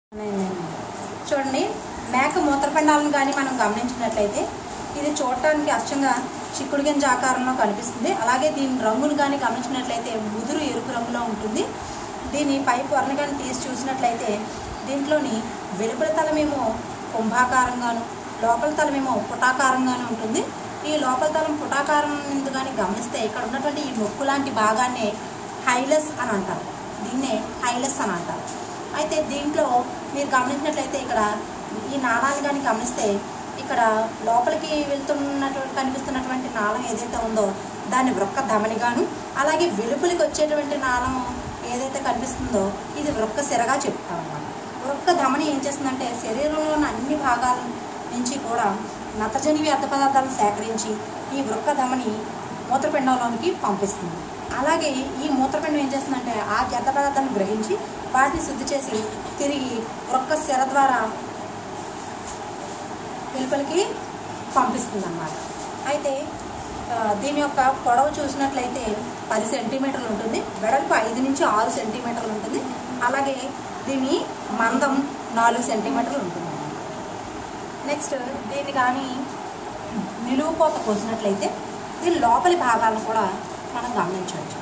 చూడండి మేక మూత్రపిండాలను కానీ మనం గమనించినట్లయితే ఇది చూడటానికి అచ్చంగా చిక్కుడు గింజ ఆకారంలో కనిపిస్తుంది అలాగే దీని రంగును కానీ గమనించినట్లయితే ముదురు ఎరుపు రంగులో ఉంటుంది దీని పై పొరను కానీ తీసి చూసినట్లయితే దీంట్లోని వెలుపల తలమేమో కుంభాకారంగాను లోపల తలమేమో పుటాకారంగాను ఉంటుంది ఈ లోపల తలం పుటాకారం నుండి కానీ గమనిస్తే ఇక్కడ ఉన్నటువంటి ఈ నొక్కు లాంటి భాగాన్ని హైలస్ అని అంటారు దీన్నే హైలస్ అని అంటారు అయితే దీంట్లో మీరు గమనించినట్లయితే ఇక్కడ ఈ నాళాలు కానీ గమనిస్తే ఇక్కడ లోపలికి వెళ్తున్నటువంటి కనిపిస్తున్నటువంటి నాళం ఏదైతే ఉందో దాన్ని వృక్క ధమనిగాను అలాగే వెలుపలికి వచ్చేటువంటి నాళం ఏదైతే కనిపిస్తుందో ఇది వృక్క సిరగా చెప్తాం అన్నమాట వృక్క ధమని ఏం చేస్తుందంటే శరీరంలో ఉన్న అన్ని భాగాల నుంచి కూడా నత్రజని వ్యర్థ పదార్థాలను సేకరించి ఈ వృక్క ధమని మూత్రపిండంలోనికి పంపిస్తుంది అలాగే ఈ మూత్రపిండం ఏం చేస్తుందంటే ఆ వ్యర్థ పదార్థాలను గ్రహించి వాటిని శుద్ధి చేసి తిరిగి వృక్క సిర ద్వారా వెలుపలికి పంపిస్తుంది అన్నమాట అయితే ఆ, దీని యొక్క పొడవు చూసినట్లయితే పది సెంటీమీటర్లు ఉంటుంది వెడల్పు ఐదు నుంచి ఆరు సెంటీమీటర్లు ఉంటుంది అలాగే దీని మందం నాలుగు సెంటీమీటర్లు ఉంటుంది నెక్స్ట్ దీన్ని కానీ నిలువు కోత కోసినట్లయితే దీని లోపలి భాగాలను కూడా మనం గమనించవచ్చు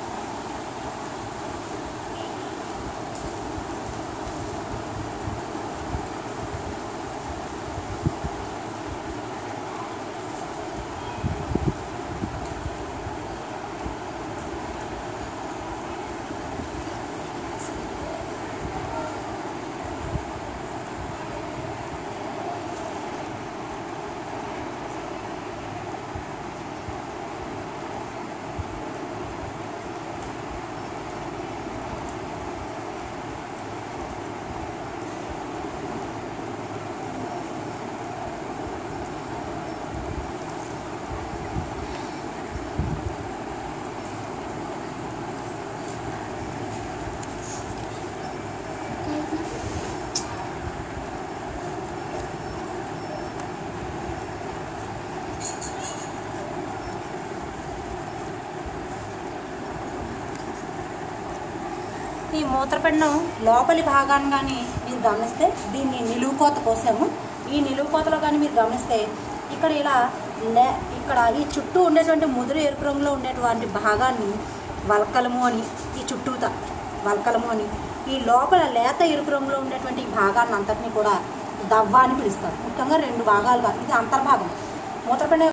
ఈ మూత్రపిండం లోపలి భాగాన్ని కానీ మీరు గమనిస్తే దీన్ని నిలువు కోత కోసాము ఈ నిలువు కోతలో కానీ మీరు గమనిస్తే ఇక్కడ ఇలా లే ఇక్కడ ఈ చుట్టూ ఉండేటువంటి ముదురు ఎరుపు రంగులో ఉండేటువంటి భాగాన్ని వల్కలము అని ఈ చుట్టూత వల్కలము అని ఈ లోపల లేత ఎరుపు రంగులో ఉండేటువంటి ఈ భాగాన్ని అంతటిని కూడా దవ్వ అని పిలుస్తారు ముఖ్యంగా రెండు భాగాలుగా ఇది అంతర్భాగం మూత్రపిండ